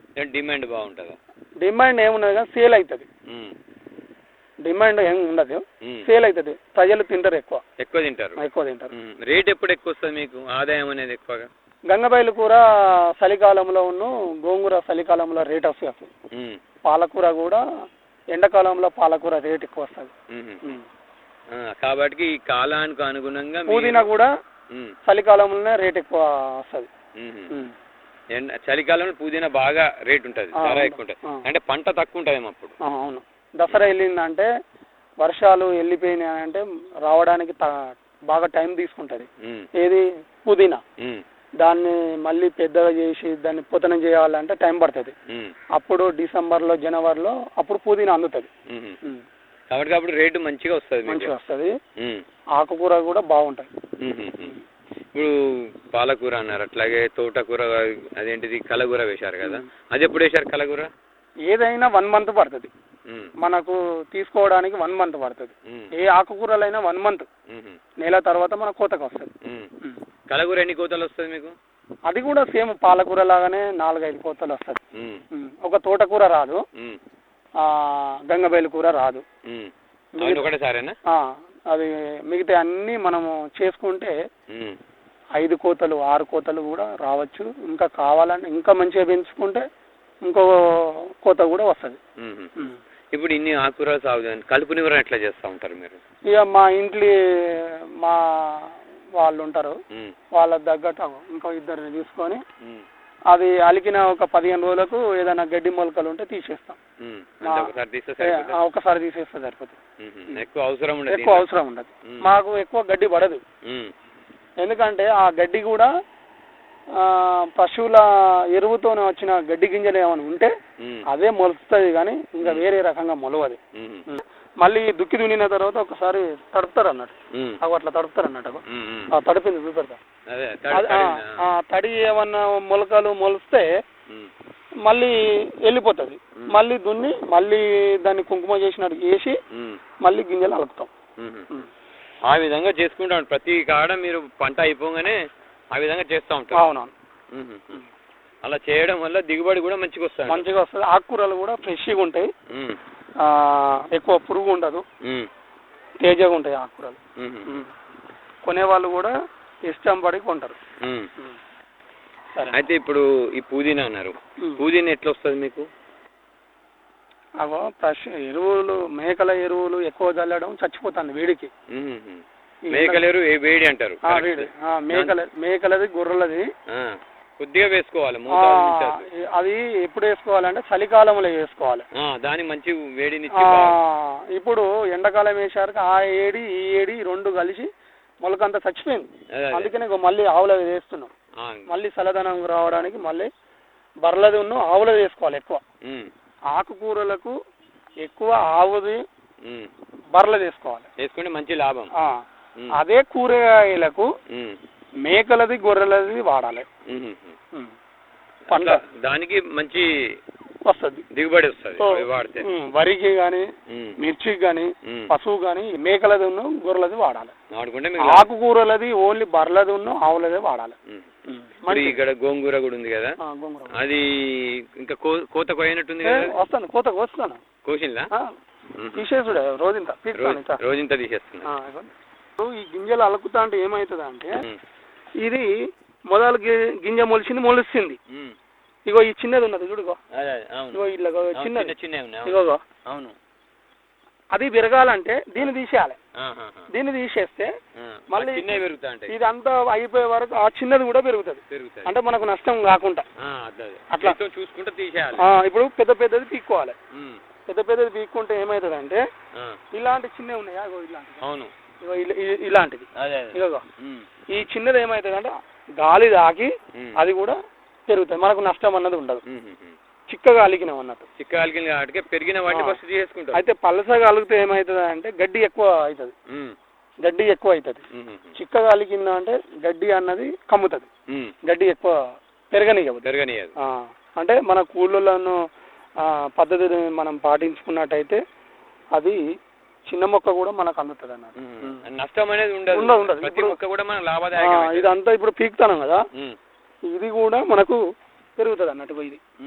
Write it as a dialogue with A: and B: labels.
A: Demand బాగుంటుందా
B: demand ఏమున్నది కానీ సేల్ అవుతుంది
A: ఉమ్,
B: డిమాండ్ ఏం ఉండదు
A: ఉమ్.
B: సేల్ అవుతుంది ప్రజలు తింటారు ఎక్కువ
A: ఎక్కువ తింటారు
B: ఎక్కువ తింటారు
A: ఉమ్, రేట్ ఎప్పుడు ఎక్కువ వస్తుంది మీకు ఆదాయం అనేది ఎక్కువగా
B: గంగబయలు కూర చలికాలంలో ఉన్న గోంగూర చలికాలంలో రేట్ వస్తుంది అసలు
A: ఉమ్,
B: పాలకూర కూడా ఎండాకాలంలో పాలకూర రేట్ ఎక్కువ వస్తుంది
A: ఉమ్. ఆ, కాబట్టి ఈ కాలానికి అనుగుణంగా మీరు-
B: పుదీనా కూడా
A: ఉమ్,
B: చలికాలంలోనే రేట్ ఎక్కువ వస్తుంది
A: ఉమ్. ఎండ చలికాలంలో పుదీనా బాగా రేట్ ఉంటుంది
B: ఆ,
A: ధర
B: అవును.
A: ఎక్కువ ఉంటుంది
B: ఆ.
A: అంటే పంట తక్కువ ఉంటుందేమో అప్పుడు
B: అవును దసరా వెళ్ళిందంటే వర్షాలు వెళ్ళిపోయినాయి అంటే రావడానికి త- బాగా టైం తీసుకుంటుంది
A: ఉమ్,
B: ఏది పుదీనా
A: ఉమ్,
B: దాన్ని మళ్ళీ పెద్దగా చేసి దాన్ని పుతనం చేయాలంటే టైం పడుతుంది
A: ఉమ్,
B: అప్పుడు డిసెంబర్లో జనవరిలో అప్పుడు పుదీనా అందుతుంది
A: ఉమ్. కాబట్టి అప్పుడు రేటు మంచిగా వస్తుంది మీకు
B: మంచిగా వస్తుంది
A: ఉమ్,
B: ఆకుకూర కూడా బాగుంటుంది
A: ఉమ్, ఉమ్. ఇప్పుడు పాలకూర అన్నారు అట్లాగే తోటకూర అదేంటిది కలగూర వేశారు కదా అది ఎప్పుడు వేశారు కలగూర
B: ఏదైనా వన్ మంత్ పడుతుంది
A: ఉమ్,
B: మనకు తీసుకోవడానికి వన్ మంత్ పడుతుంది
A: ఉమ్,
B: ఏ ఆకుకూరలైనా వన్ మంత్
A: ఉమ్,
B: నెల తర్వాత మన కోతకు వస్తుంది
A: ఉమ్. కలగూర ఎన్ని కోతలు వస్తుంది మీకు
B: అది కూడా సేమ్ పాలకూర లాగానే నాలుగైదు కోతలు వస్తుంది
A: ఉమ్,
B: ఒక తోటకూర రాదు
A: ఉమ్,
B: ఆ, గంగబయలు కూర రాదు
A: ఉమ్. అవును ఒకటేసారేనా
B: ఆ, అది మిగతా అన్నీ మనము చేసుకుంటే
A: ఉమ్,
B: ఐదు కోతలు ఆరు కోతలు కూడా రావచ్చు ఇంకా కావాలంటే ఇంకా మంచిగా పెంచుకుంటే ఇంకో కోత కూడా వస్తుంది
A: ఉమ్. ఇప్పుడు ఇన్ని ఆకుకూరలు సాగు చేయండి. కలుపు నివారణ ఎట్లా చేస్తూ ఉంటారు మీరు
B: ఇక మా ఇంట్లో మా వాళ్ళు ఉంటారు
A: ఉమ్,
B: వాళ్ళ తగ్గట్టు ఇంకో ఇద్దరిని తీసుకొని
A: ఉమ్,
B: అది అలికిన ఒక పదిహేను రోజులకు ఏదైనా గడ్డి మొలకలు ఉంటే తీసేస్తాం
A: ఉమ్.
B: మా-
A: అంటే ఒకసారి తీస్తే
B: ఏ,
A: సరిపోతుందా?
B: ఆ, ఒకసారి తీసేస్తే సరిపోతుంది
A: ఉమ్, ఎక్కువ అవసరం ఉండదు
B: ఎక్కువ అవసరం ఉండదు
A: ఉమ్.
B: మాకు ఎక్కువ గడ్డి పడదు
A: ఉమ్,
B: ఎందుకంటే ఆ గడ్డి కూడా ఆ, పశువుల ఎరువుతోనే వచ్చిన గడ్డి గింజలు ఏమైనా ఉంటే
A: ఉమ్,
B: అదే మొలుస్తుంది కానీ ఇంకా వేరే రకంగా మొలవదు
A: ఉమ్,
B: మళ్ళీ దుక్కి దున్నిన తర్వాత ఒకసారి తడుపుతారు అన్నట్టు
A: ఉమ్,
B: అవి అట్లా తడుపుతారు అన్నట్టు అగో.
A: ఉమ్, ఉమ్.
B: ఆ తడిపింది చూపెడతా
A: అదే
B: అది-
A: తడి-
B: ఆ,
A: తడి-
B: ఆ, తడి ఏమన్నా మొలకలు మొలిస్తే
A: ఉమ్,
B: మళ్ళీ వెళ్ళిపోతుంది
A: మ్మ్.
B: మళ్ళీ దున్ని మళ్ళీ దాన్ని కుంకుమ చేసినట్టు వేసి
A: ఉమ్,
B: మళ్ళీ గింజలు అలుకుతాం
A: ఉమ్. ఆ విధంగా చేసుకుంటాం ప్రతి కాడ మీరు పంట అయిపోగానే ఆ విధంగా చేస్తూ ఉంటారు
B: అవునవును
A: ఉమ్, ఉమ్. అలా చేయడం వల్ల దిగుబడి కూడా మంచిగా వస్తుంది
B: మంచిగా వస్తుంది ఆకుకూరలు కూడా ఫ్రెష్గా ఉంటాయి
A: ఉమ్,
B: ఆ, ఎక్కువ పురుగు ఉండదు
A: ఉమ్,
B: తేజగా ఉంటాయి ఆకుకూరలు
A: ఉమ్,
B: మ్మ్. కొనేవాళ్ళు కూడా ఇష్టం పడి కొంటారు
A: ఉమ్.
B: మ్మ్. సరే
A: అయితే ఇప్పుడు ఈ పుదీనా అన్నారు
B: మ్మ్.
A: పుదీనా ఎట్లా వస్తుంది మీకు
B: అగో ఫ్రెష్ ఎరువులు మేకల ఎరువులు ఎక్కువ చల్లడం చచ్చిపోతుంది వేడికి
A: ఉమ్, ఉమ్.
B: ఈ
A: మేకలేరు ఏ వేడి అంటారు
B: ఆ,
A: correct.
B: వేడి ఆ, మేకల మేకలది గొర్రెలది
A: ఆ, కొద్దిగా వేసుకోవాలి
B: ఆ,
A: మోతాదు మించొద్దు.
B: అది ఎప్పుడు వేసుకోవాలంటే చలికాలంలో వేసుకోవాలి
A: ఆ దాని మంచి వేడినిచ్చి
B: ఆ,
A: బాగా-
B: ఇప్పుడు ఎండాకాలం వేసారు ఆ ఏడి ఈ ఏడి ఈ రెండు కలిసి మొలకంతా చచ్చిపోయింది
A: అదే, అదే.
B: అందుకనే ఇగో మళ్ళీ ఆవులది వేస్తున్నాం
A: ఆ,
B: మళ్ళీ చల్లదనం రావడానికి మళ్ళీ బర్రెలది ఉన్న ఆవులది వేసుకోవాలి ఎక్కువ
A: ఉమ్,
B: ఆకుకూరలకు ఎక్కువ ఆవుది
A: ఉమ్.
B: బర్రెలది వేసుకోవాలి
A: వేసుకుంటే మంచి లాభం
B: ఆ,
A: ఉమ్,
B: అదే కూరగాయలకు
A: ఉమ్,
B: మేకలది గొర్రెలది వాడాలి
A: ఉమ్, ఉమ్.
B: ఉమ్.
A: అట్లా
B: పంట
A: దానికి మంచి
B: వస్తుంది
A: దిగుబడి వస్తుంది
B: సో,
A: అవి వాడితే
B: ఉమ్, వరికి కానీ
A: ఉమ్,
B: మిర్చికి కానీ
A: ఉమ్.
B: పశువు కానీ మేకలది ఉన్న గొర్రెలది వాడాలి
A: వాడుకుంటే మీకు
B: ఆకుకూరలది ఓన్లీ బర్రెలది ఉన్న ఆవులదే వాడాలి
A: ఉమ్.
B: ఉమ్.
A: ఇప్పుడు
B: మంచిది.
A: ఇక్కడ గోంగూర కూడా ఉంది కదా
B: ఆ, గోంగూర.
A: అది ఇంకా కో- కోత కోయనట్టుంది
B: ఏ,
A: కదా
B: వస్తాను కోత వస్తాను
A: కోసిందా
B: తీసేసుడే రోజంతా పీకుతాను ఇంత.
A: రోజంతా తీసేస్తున్నా
B: ఆ, ఇగో. ఇప్పుడు ఈ గింజలు అలుకుతా అంటే ఏమవుతుంది అంటే
A: ఉమ్,
B: ఇది మొదలు గి- గింజ మొలిచింది మొలుస్తుంది
A: ఉమ్.
B: ఇగో ఈ చిన్నది ఉన్నది చూడుగో
A: అదే అదే, అవును
B: ఇగో ఇట్లా ఇగో
A: అవును,
B: చిన్నది
A: చిన్న చిన్నవి ఉన్నాయి, అవును.
B: ఇగోగో
A: అవును
B: అది విరగాలంటే దీన్ని తీసేయాలి
A: ఆహాహా.
B: దీన్ని తీసేస్తే
A: ఆ,
B: మళ్ళీ
A: చిన్నవి పెరుగుతా ఉంటాయి
B: ఇదంతా అయిపోయే వరకు ఆ చిన్నది కూడా పెరుగుతుంది
A: పెరుగుతాయి
B: అంటే మనకు నష్టం కాకుండా
A: ఆ, అదే అదే.
B: అట్లా.
A: చేత్తో చూసుకుంటే తీసేయాలి
B: ఆ, ఇప్పుడు పెద్ద పెద్దది పీక్కోవాలి
A: ఉమ్,
B: పెద్ద పెద్దది పీక్కుంటే ఏమవుతుంది అంటే
A: ఆ,
B: ఇలాంటి చిన్నవి ఉన్నాయా ఇగో ఇలాంటివి
A: అవును
B: ఇగో ఇలా- ఇ- ఇలాంటిది
A: అదే అదే
B: ఇగో
A: ఉమ్,
B: ఈ చిన్నది ఏమవుతుంది అంటే గాలి తాకి
A: ఉమ్,
B: అది కూడా పెరుగుతుంది మనకు నష్టం అన్నది ఉండదు
A: ఉమ్, ఉమ్, ఉమ్.
B: చిక్కగా అలికినాం అన్నట్టు
A: చిక్క కలిగిన కాబట్టి పెరిగిన వాటిని
B: ఆ.
A: ఫస్ట్ తీసేసుకుంటాం
B: అయితే పలసగా అలిగితే ఏమవుతుంది అంటే గడ్డి ఎక్కువ అవుతుంది
A: ఉమ్,
B: గడ్డి ఎక్కువ అవుతుంది
A: ఉమ్, ఉమ్,
B: చిక్కగా అలికిందా అంటే గడ్డి అన్నది కమ్ముతుంది
A: ఉమ్.
B: గడ్డి ఎక్కువ పెరగనియదు
A: పెరగనియదు
B: ఆ, అంటే మన కూళ్ళను పద్ధతిని మనం పాటించుకున్నట్టయితే అది చిన్న మొక్క కూడా మనకు అందుతుంది అన్నట్టు
A: ఉమ్. నష్టం అనేది ఉండదు
B: ఉండదు, ఉండదు.
A: ప్రతి
B: ఇప్పుడు-
A: మొక్క కూడా మనం
B: ఆ,
A: లాభదాయకం
B: ఇదంతా ఇప్పుడు పీకుతాను కదా
A: ఉమ్.
B: ఇది కూడా మనకు పెరుగుతుంది అన్నట్టు ఇది